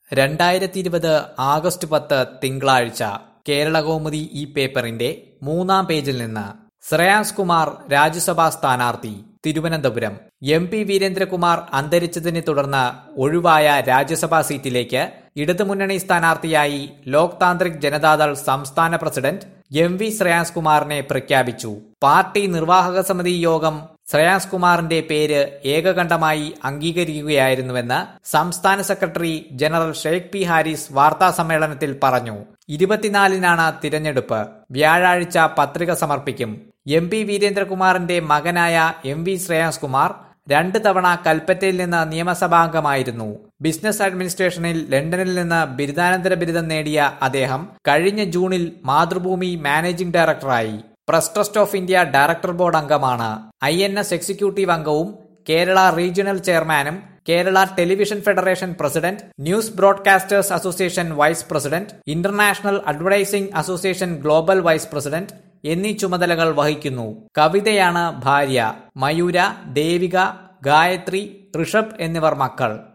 രണ്ടായിരത്തി ഇരുപത് ആഗസ്റ്റ് പത്ത് തിങ്കളാഴ്ച കേരളകൗമുദി ഈ പേപ്പറിന്റെ മൂന്നാം പേജിൽ നിന്ന് ശ്രേയാംസ് കുമാർ രാജ്യസഭാ സ്ഥാനാർത്ഥി തിരുവനന്തപുരം എം പി വീരേന്ദ്രകുമാർ അന്തരിച്ചതിനെ തുടർന്ന് ഒഴിവായ രാജ്യസഭാ സീറ്റിലേക്ക് ഇടതുമുന്നണി സ്ഥാനാർത്ഥിയായി ലോക് താന്ത്രിക് ജനതാദൾ സംസ്ഥാന പ്രസിഡന്റ് എം വി ശ്രേയാംസ് കുമാറിനെ പ്രഖ്യാപിച്ചു പാർട്ടി നിർവാഹക സമിതി യോഗം ശ്രേയാംസ് കുമാറിന്റെ പേര് ഏകകണ്ഠമായി അംഗീകരിക്കുകയായിരുന്നുവെന്ന് സംസ്ഥാന secretary general Sheikh P Haris വാർത്താ സമ്മേളനത്തിൽ പറഞ്ഞു ഇരുപത്തിനാലിനാണ് തിരഞ്ഞെടുപ്പ് വ്യാഴാഴ്ച പത്രിക സമർപ്പിക്കും എം പി വീരേന്ദ്രകുമാറിന്റെ മകനായ എം വി ശ്രേയാംസ് കുമാർ രണ്ട് തവണ കൽപ്പറ്റയിൽ നിന്ന് നിയമസഭാംഗമായിരുന്നു ബിസിനസ് അഡ്മിനിസ്ട്രേഷനിൽ ലണ്ടനിൽ നിന്ന് ബിരുദാനന്തര ബിരുദം നേടിയ അദ്ദേഹം കഴിഞ്ഞ ജൂണിൽ മാതൃഭൂമി മാനേജിംഗ് ഡയറക്ടറായി press trust of India director board അംഗമാണ് ഐ എൻ എസ് എക്സിക്യൂട്ടീവ് അംഗവും കേരള റീജിയണൽ ചെയർമാനും Kerala television federation president news broadcasters association vice president international advertising association global vice president എന്നീ ചുമതലകൾ വഹിക്കുന്നു കവിതയാണ് ഭാര്യ മയൂര ദേവിക ഗായത്രി ഋഷഭ് എന്നിവർ മക്കൾ